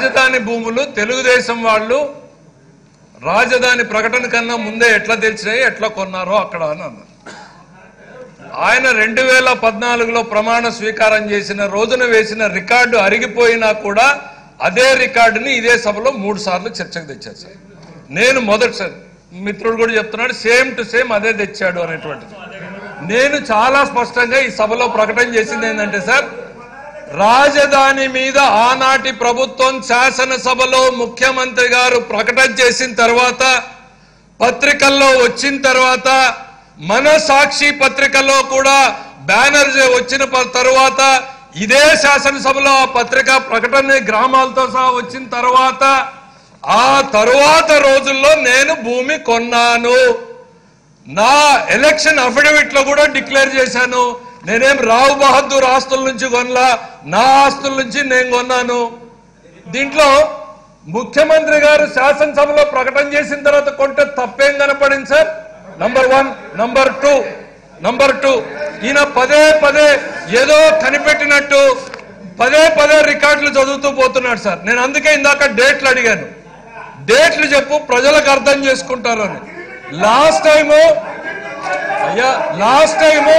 రాజధాని భూములు తెలుగుదేశం వాళ్ళు రాజధాని ప్రకటన కన్నా ముందే ఎట్లా తెలిసినాయి ఎట్లా కొన్నారో అక్కడ అని అన్నారు ఆయన రెండు వేల పద్నాలుగులో ప్రమాణ స్వీకారం చేసిన రోజున వేసిన రికార్డు అరిగిపోయినా కూడా అదే రికార్డుని ఇదే సభలో మూడు సార్లు చర్చకు తెచ్చారు సార్ నేను మొదటిసారి మిత్రుడు కూడా చెప్తున్నాడు సేమ్ టు సేమ్ అదే తెచ్చాడు అనేటువంటిది నేను చాలా స్పష్టంగా ఈ సభలో ప్రకటన చేసింది ఏంటంటే సార్ రాజధాని మీద ఆనాటి ప్రభుత్వం శాసనసభలో ముఖ్యమంత్రి గారు ప్రకటన చేసిన తర్వాత పత్రికల్లో వచ్చిన తర్వాత మన సాక్షి పత్రికలో కూడా బ్యానర్ వచ్చిన ప- తరువాత ఇదే శాసనసభలో ఆ పత్రిక ప్రకటన గ్రామాలతో సహా వచ్చిన తర్వాత ఆ తరువాత రోజుల్లో నేను భూమి కొన్నాను నా ఎలక్షన్ అఫిడవిట్ లో కూడా డిక్లేర్ చేశాను నేనేం రావు బహదూర్ ఆస్తుల నుంచి కొనలా నా ఆస్తుల నుంచి నేను కొన్నాను దీంట్లో ముఖ్యమంత్రి గారు శాసనసభలో ప్రకటన చేసిన తర్వాత కొంటే తప్పేం కనపడింది sir number one number two number two ఈయన పదే పదే ఏదో కనిపెట్టినట్టు పదే పదే రికార్డులు చదువుతూ పోతున్నాడు సార్ నేను అందుకే ఇందాక డేట్లు అడిగాను డేట్లు చెప్పు ప్రజలకు అర్థం చేసుకుంటారు అని లాస్ట్ టైము అయ్యా లాస్ట్ టైము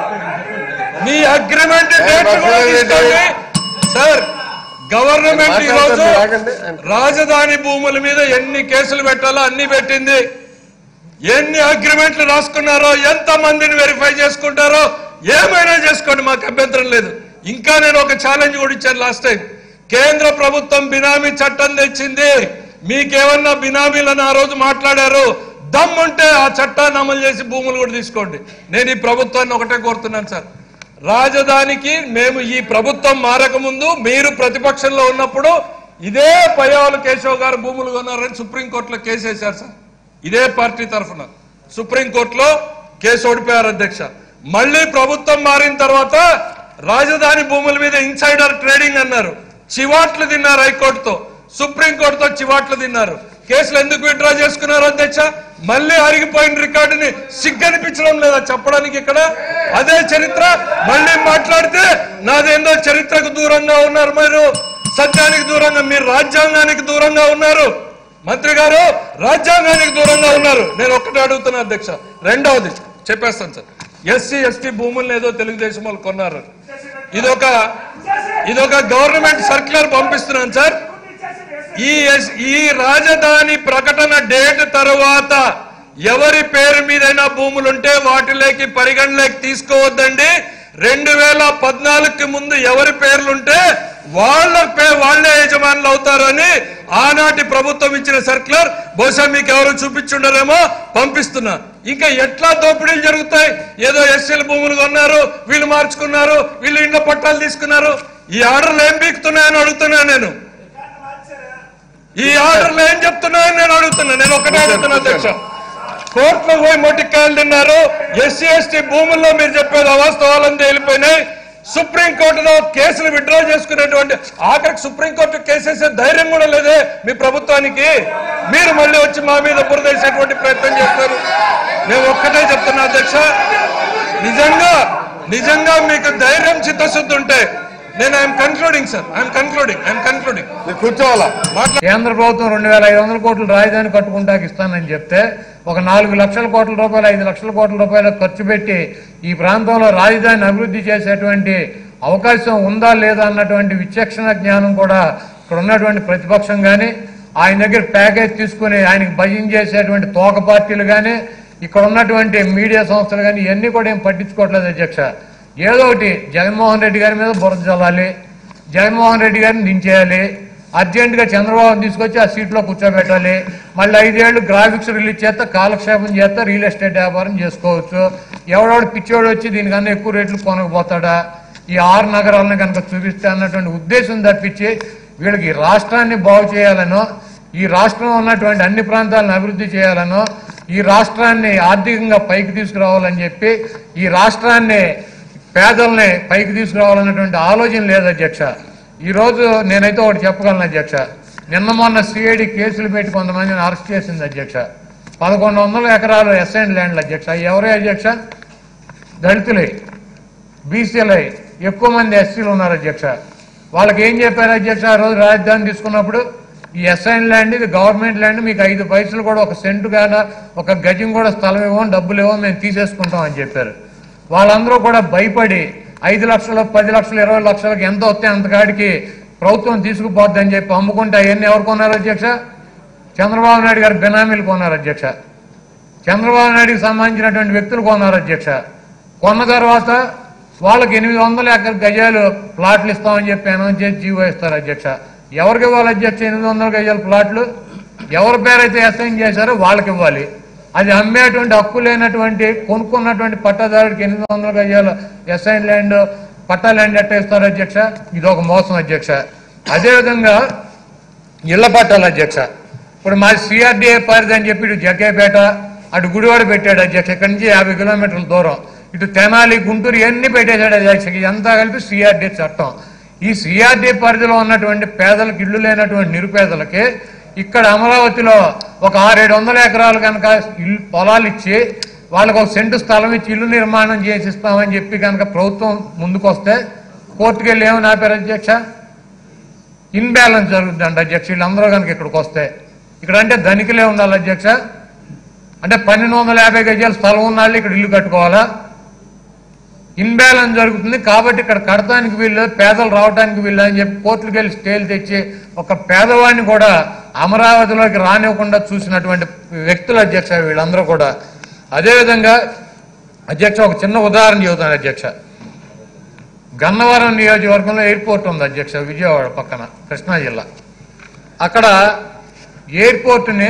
నీ అగ్రిమెంట్ డేట్లు కూడా తీసుకోండి సార్ గవర్నమెంట్ ఈ రోజు రాజధాని భూముల మీద ఎన్ని కేసులు పెట్టాలో అన్ని పెట్టింది ఎన్ని అగ్రిమెంట్లు రాసుకున్నారో ఎంత మందిని వెరిఫై చేసుకుంటారో ఏమైనా చేసుకోండి మాకు అభ్యంతరం లేదు ఇంకా నేను ఒక ఛాలెంజ్ కూడా ఇచ్చాను లాస్ట్ టైం కేంద్ర ప్రభుత్వం బినామీ చట్టం తెచ్చింది మీకేమన్నా బినామీలను ఆ రోజు మాట్లాడారు దమ్ముంటే ఆ చట్టాన్ని అమలు చేసి భూములు కూడా తీసుకోండి నేను ఈ ప్రభుత్వాన్ని ఒకటే కోరుతున్నాను సార్ రాజధానికి మేము ఈ ప్రభుత్వం మారక ముందు మీరు ప్రతిపక్షంలో ఉన్నప్పుడు ఇదే పయ్యావుల కేశవ్ గారు భూములు కొన్నారని సుప్రీంకోర్టులో కేసు వేశారు సార్ ఇదే పార్టీ తరఫున సుప్రీంకోర్టులో కేసు ఓడిపోయారు అధ్యక్ష మళ్ళీ ప్రభుత్వం మారిన తర్వాత రాజధాని భూముల మీద ఇన్సైడర్ ట్రేడింగ్ అన్నారు చివాట్లు తిన్నారు హైకోర్టుతో సుప్రీంకోర్టుతో చివాట్లు తిన్నారు కేసులు ఎందుకు విత్డ్రా చేసుకున్నారు అధ్యక్ష మళ్ళీ అరిగిపోయిన రికార్డుని సిగ్గనిపించడం లేదా చెప్పడానికి ఇక్కడ అదే చరిత్ర మళ్ళీ మాట్లాడితే నాదేందో చరిత్రకు దూరంగా ఉన్నారు మీరు సత్యానికి దూరంగా మీరు రాజ్యాంగానికి దూరంగా ఉన్నారు మంత్రి గారు రాజ్యాంగానికి దూరంగా ఉన్నారు నేను ఒక్కటే అడుగుతున్నా అధ్యక్ష రెండవది చెప్పేస్తాను సార్ ఎస్సీ ఎస్టీ భూములను ఏదో తెలుగుదేశం వాళ్ళు కొన్నారు ఇదొక ఇదొక గవర్నమెంట్ సర్క్యులర్ పంపిస్తున్నాను సార్ ఈ ఎస్- ఈ రాజధాని ప్రకటన డేట్ తరువాత ఎవరి పేరు మీదైనా భూములుంటే వాటిలోకి పరిగణలోకి తీసుకోవద్దండి రెండు వేల పద్నాలుగుకి ముందు ఎవరి పేర్లుంటే వాళ్ళ పే వాళ్ళే యజమానులు అవుతారని ఆనాటి ప్రభుత్వం ఇచ్చిన సర్క్యులర్ బహుశా మీకు ఎవరు చూపించుండరేమో పంపిస్తున్నా ఇంకా ఎట్లా దోపిడీలు జరుగుతాయి ఏదో ఎస్సీల భూములు కొన్నారు వీళ్ళు మార్చుకున్నారు వీళ్ళు ఇండ్ల పట్టాలు తీసుకున్నారు ఈ ఆర్డర్లు ఏం బీకుతున్నాయని అడుగుతున్నా నేను ఈ ఆర్డర్లు ఏం చెప్తున్నాయని నేను అడుగుతున్నా నేను ఒకటే అడుగుతున్నా అధ్యక్ష కోర్టులో పోయి మొట్టికాయలు తిన్నారు ఎస్సీ ఎస్టీ భూముల్లో మీరు చెప్పేది అవాస్తవాలని తేలిపోయినాయి సుప్రీంకోర్టులో కేసులు విత్డ్రా చేసుకునేటువంటి ఆఖరికి సుప్రీంకోర్టు కేసేసే ధైర్యం కూడా లేదే మీ ప్రభుత్వానికి మీరు మళ్ళీ వచ్చి మా మీద బురదేసేటువంటి ప్రయత్నం చేస్తారు నేను ఒక్కటే చెప్తున్నా అధ్యక్ష నిజంగా నిజంగా మీకు ధైర్యం చిత్తశుద్ధి ఉంటే నేను I'm concluding sir I'm concluding I'm concluding మీరు కూర్చోవాలా కేంద్ర ప్రభుత్వం రెండు వేల ఐదు వందల కోట్లు రాజధాని కట్టుకుంటాకి ఇస్తానని చెప్తే ఒక నాలుగు లక్షల కోట్ల రూపాయలు ఐదు లక్షల కోట్ల రూపాయలు ఖర్చు పెట్టి ఈ ప్రాంతంలో రాజధాని అభివృద్ధి చేసేటువంటి అవకాశం ఉందా లేదా అన్నటువంటి విచక్షణ జ్ఞానం కూడా ఇక్కడ ఉన్నటువంటి ప్రతిపక్షం కానీ ఆయన దగ్గర ప్యాకేజ్ తీసుకుని ఆయనకి భయం చేసేటువంటి తోక పార్టీలు కానీ ఇక్కడ ఉన్నటువంటి మీడియా సంస్థలు కానీ ఇవన్నీ కూడా ఏం పట్టించుకోవట్లేదు అధ్యక్ష ఏదో ఒకటి జగన్మోహన్ రెడ్డి గారి మీద బురద చల్లాలి జగన్మోహన్ రెడ్డి గారిని దించేయాలి అర్జెంటుగా చంద్రబాబు తీసుకొచ్చి ఆ సీట్లో కూర్చోబెట్టాలి మళ్ళీ ఐదేళ్లు గ్రాఫిక్స్ రిలీజ్ చేస్తే కాలక్షేపం చేస్తే రియల్ ఎస్టేట్ వ్యాపారం చేసుకోవచ్చు ఎవడోడు పిచ్చోడు వచ్చి దీనికన్నా ఎక్కువ రేట్లు కొనకపోతాడా ఈ ఆరు నగరాలను కనుక చూపిస్తే అన్నటువంటి ఉద్దేశం తప్పించి వీళ్ళకి ఈ రాష్ట్రాన్ని బాగు చేయాలనో ఈ రాష్ట్రంలో ఉన్నటువంటి అన్ని ప్రాంతాలను అభివృద్ధి చేయాలనో ఈ రాష్ట్రాన్ని ఆర్థికంగా పైకి తీసుకురావాలని చెప్పి ఈ రాష్ట్రాన్ని పేదల్ని పైకి తీసుకురావాలన్నటువంటి ఆలోచన లేదు అధ్యక్ష ఈ రోజు నేనైతే ఒకటి చెప్పగలను అధ్యక్ష నిన్న మొన్న సిఐడి కేసులు పెట్టి కొంతమందిని అరెస్ట్ చేసింది అధ్యక్ష పదకొండు వందల ఎకరాలు ఎస్ఐన్ ల్యాండ్లు అధ్యక్ష ఎవరే అధ్యక్ష దళితులే బీసీలై ఎక్కువ మంది ఎస్సీలు ఉన్నారు అధ్యక్ష వాళ్ళకి ఏం చెప్పారు అధ్యక్ష ఆ రోజు రాజధాని తీసుకున్నప్పుడు ఈ ఎస్ఐన్ ల్యాండ్ ఇది గవర్నమెంట్ ల్యాండ్ మీకు ఐదు పైసలు కూడా ఒక సెంటు కాదా ఒక గజం కూడా స్థలం ఇవ్వం డబ్బులు ఇవ్వం మేము తీసేసుకుంటాం అని చెప్పారు వాళ్ళందరూ కూడా భయపడి ఐదు లక్షలు పది లక్షలు ఇరవై లక్షలకు ఎంత వస్తే అంతకాడికి ప్రభుత్వం తీసుకుపోద్దని చెప్పి అమ్ముకుంటే అవన్నీ ఎవరు కొన్నారు అధ్యక్ష చంద్రబాబు నాయుడు గారు బినామీలు కొన్నారు అధ్యక్ష చంద్రబాబు నాయుడుకి సంబంధించినటువంటి వ్యక్తులు కొన్నారు అధ్యక్ష కొన్న తర్వాత వాళ్ళకి ఎనిమిది వందల ఎకర గజాలు ప్లాట్లు ఇస్తామని చెప్పి అనౌన్స్ చేసి జీవో ఇస్తారు అధ్యక్ష ఎవరికి ఇవ్వాలి అధ్యక్ష ఎనిమిది వందల గజాల ప్లాట్లు ఎవరి పేరైతే అసైన్ చేశారో వాళ్ళకి ఇవ్వాలి అది అమ్మేటువంటి హక్కు లేనటువంటి కొనుక్కున్నటువంటి పట్టాదారుడికి ఎనిమిది వందల గజాల ఎస్ఐన్ ల్యాండ్ పట్టా ల్యాండ్ ఎట్ట ఇస్తారు అధ్యక్ష ఇది ఒక మోసం అధ్యక్ష అదేవిధంగా ఇళ్ల పట్టాలు అధ్యక్ష ఇప్పుడు మా సిఆర్డీఏ పరిధి అని చెప్పి ఇటు జగ్గేపేట అటు గుడివాడ పెట్టాడు అధ్యక్ష ఇక్కడి నుంచి యాభై కిలోమీటర్ల దూరం ఇటు తెనాలి గుంటూరు ఇవన్నీ పెట్టేశాడు అధ్యక్ష ఇదంతా కలిపి సిఆర్డీ చట్టం ఈ సిఆర్డీ పరిధిలో ఉన్నటువంటి పేదలకు ఇల్లు లేనటువంటి నిరుపేదలకి ఇక్కడ అమరావతిలో ఒక ఆరేడు వందల ఎకరాలు కనుక ఇల్లు పొలాలు ఇచ్చి వాళ్ళకు ఒక సెంటు స్థలం ఇచ్చి ఇల్లు నిర్మాణం చేసి ఇస్తామని చెప్పి కనుక ప్రభుత్వం ముందుకొస్తే కోర్టుకు వెళ్ళి ఏమని ఆపారు అధ్యక్ష ఇన్బ్యాలెన్స్ జరుగుతుందంట అధ్యక్ష వీళ్ళందరూ కనుక ఇక్కడికి వస్తే ఇక్కడ అంటే ధనికులే ఉండాలి అధ్యక్ష అంటే పన్నెండు వందల యాభై గజాల స్థలం ఉన్న వాళ్ళు ఇక్కడ ఇల్లు కట్టుకోవాలా ఇన్బ్యాలెన్స్ జరుగుతుంది కాబట్టి ఇక్కడ కడతానికి వీళ్ళు పేదలు రావడానికి వీళ్ళు అని చెప్పి కోర్టులకు వెళ్ళి స్టేలు తెచ్చి ఒక పేదవాడిని కూడా అమరావతిలోకి రానివ్వకుండా చూసినటువంటి వ్యక్తులు అధ్యక్ష వీళ్ళందరూ కూడా అదేవిధంగా అధ్యక్ష ఒక చిన్న ఉదాహరణ చెబుతాను అధ్యక్ష గన్నవరం నియోజకవర్గంలో ఎయిర్పోర్ట్ ఉంది అధ్యక్ష విజయవాడ పక్కన కృష్ణా జిల్లా అక్కడ ఎయిర్పోర్ట్ని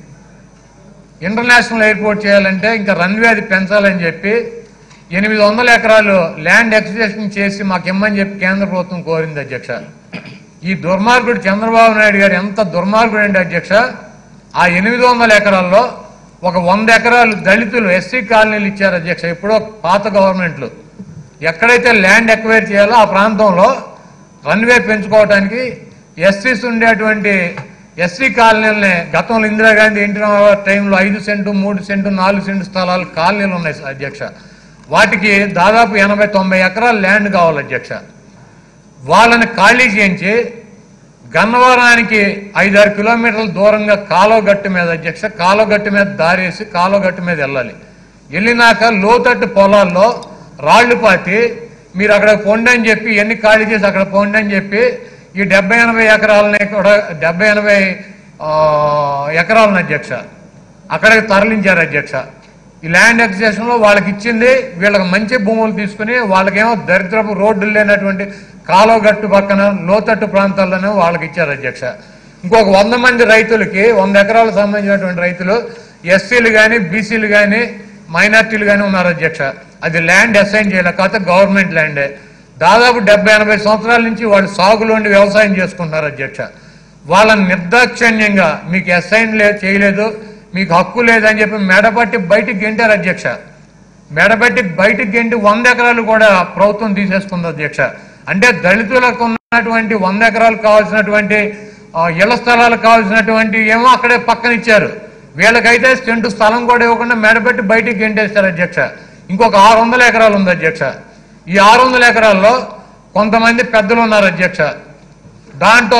ఇంటర్నేషనల్ ఎయిర్పోర్ట్ చేయాలంటే ఇంకా రన్వే అది పెంచాలని చెప్పి ఎనిమిది వందల ఎకరాలు ల్యాండ్ ఎక్స్టెన్షన్ చేసి మాకు ఇమ్మని చెప్పి కేంద్ర ప్రభుత్వం కోరింది అధ్యక్ష ఈ దుర్మార్గుడు చంద్రబాబు నాయుడు గారు ఎంత దుర్మార్గుడు అండి అధ్యక్ష ఆ ఎనిమిది వందల ఎకరాల్లో ఒక వంద ఎకరాలు దళితులు ఎస్సీ కాలనీలు ఇచ్చారు అధ్యక్ష ఎప్పుడో పాత గవర్నమెంట్లు ఎక్కడైతే ల్యాండ్ ఎక్వైర్ చేయాలో ఆ ప్రాంతంలో రన్వే పెంచుకోవడానికి ఎస్సీస్ ఉండేటువంటి ఎస్సీ కాలనీలని గతంలో ఇందిరాగాంధీ ఎన్టీ రామారావు టైంలో ఐదు సెంటు మూడు సెంటు నాలుగు సెంటు స్థలాలు కాలనీలు ఉన్నాయి అధ్యక్ష వాటికి దాదాపు ఎనభై తొంభై ఎకరాల ల్యాండ్ కావాలి అధ్యక్ష వాళ్ళని ఖాళీ చేయించి గన్నవరానికి ఐదారు కిలోమీటర్ల దూరంగా కాలువ గట్టు మీద అధ్యక్ష కాలువ గట్టు మీద దారేసి కాలువ గట్టు మీద వెళ్ళాలి వెళ్ళినాక లోతట్టు పొలాల్లో రాళ్లు పాతి మీరు అక్కడ పొండి అని చెప్పి ఎన్ని ఖాళీ చేసి అక్కడ పొండి అని చెప్పి ఈ డెబ్బై ఎనభై ఎకరాలని కూడా డెబ్బై ఎనభై ఆ, ఎకరాలను అధ్యక్ష అక్కడికి తరలించారు అధ్యక్ష ఈ ల్యాండ్ ఎక్సేషన్ లో వాళ్ళకి ఇచ్చింది వీళ్ళకి మంచి భూములు తీసుకుని వాళ్ళకేమో దరిద్రపు రోడ్లు లేనటువంటి కాలువ గట్టు పక్కన లోతట్టు ప్రాంతాల్లోనే వాళ్ళకి ఇచ్చారు అధ్యక్ష ఇంకొక వంద మంది రైతులకి వంద ఎకరాలకు సంబంధించినటువంటి రైతులు ఎస్సీలు కానీ బీసీలు కానీ మైనార్టీలు కానీ ఉన్నారు అధ్యక్ష అది ల్యాండ్ అసైన్ చేయలే కాకపోతే గవర్నమెంట్ ల్యాండే దాదాపు డెబ్బై ఎనభై సంవత్సరాల నుంచి వాళ్ళు సాగులోండి వ్యవసాయం చేసుకుంటున్నారు అధ్యక్ష వాళ్ళని నిర్దాక్షిణ్యంగా మీకు అసైన్ లే చేయలేదు మీకు హక్కు లేదని చెప్పి మెడపట్టి బయటికి గెంటారు అధ్యక్ష మెడపెట్టి బయటికి గెంటి వంద ఎకరాలు కూడా ప్రభుత్వం తీసేసుకుంది అధ్యక్ష అంటే దళితులకు ఉన్నటువంటి వంద ఎకరాలు కావాల్సినటువంటి ఆ, ఇళ్ల స్థలాలు కావాల్సినటువంటి ఏమో అక్కడే పక్కన ఇచ్చారు వీళ్ళకైతే సెంటు స్థలం కూడా ఇవ్వకుండా మెడపెట్టి బయటికి గెంటేస్తారు అధ్యక్ష ఇంకొక ఆరు వందల ఎకరాలు ఉంది అధ్యక్ష ఈ ఆరు వందల ఎకరాల్లో కొంతమంది పెద్దలు ఉన్నారు అధ్యక్ష దాంట్లో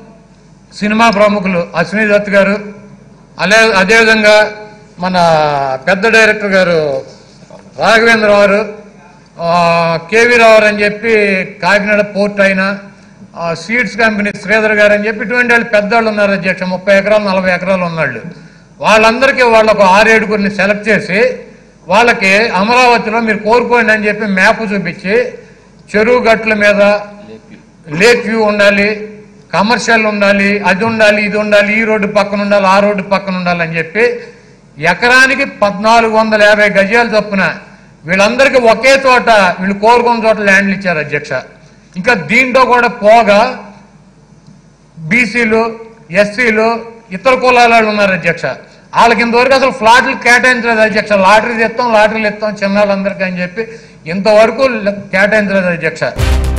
సినిమా ప్రముఖులు అశ్విని దత్ గారు అలే అదేవిధంగా మన పెద్ద డైరెక్టర్ గారు రాఘవేంద్ర గారు ఆ, కేవీ రావు అని చెప్పి కాకినాడ పోర్ట్ అయిన ఆ, సీడ్స్ కంపెనీ శ్రీధర్ గారు అని చెప్పి ఇటువంటి వాళ్ళు పెద్దవాళ్ళు ఉన్నారు అధ్యక్ష ముప్పై ఎకరాలు నలభై ఎకరాలు ఉన్నాళ్ళు వాళ్ళందరికీ వాళ్ళకు ఆరేడుగురిని సెలెక్ట్ చేసి వాళ్ళకి అమరావతిలో మీరు కోరుకోండి అని చెప్పి మ్యాప్ చూపించి చెరువు గట్ల మీద లేక్ వ్యూ ఉండాలి కమర్షియల్ ఉండాలి అది ఉండాలి ఇది ఉండాలి ఈ రోడ్డు పక్కన ఉండాలి ఆ రోడ్డు పక్కన ఉండాలి అని చెప్పి ఎకరానికి పద్నాలుగు వందల యాభై గజాలు చొప్పున వీళ్ళందరికీ ఒకే చోట వీళ్ళు కోరుకున్న చోట ల్యాండ్లు ఇచ్చారు అధ్యక్ష ఇంకా దీంట్లో కూడా పోగా బీసీలు ఎస్సీలు ఇతర కులాల వాళ్ళు ఉన్నారు అధ్యక్ష వాళ్ళకి ఇంతవరకు అసలు ఫ్లాట్లు కేటాయించలేదు అధ్యక్ష లాటరీలు ఇస్తాం లాటరీలు ఇస్తాం చిన్నాళ్ళందరికీ అని చెప్పి ఇంతవరకు కేటాయించలేదు అధ్యక్ష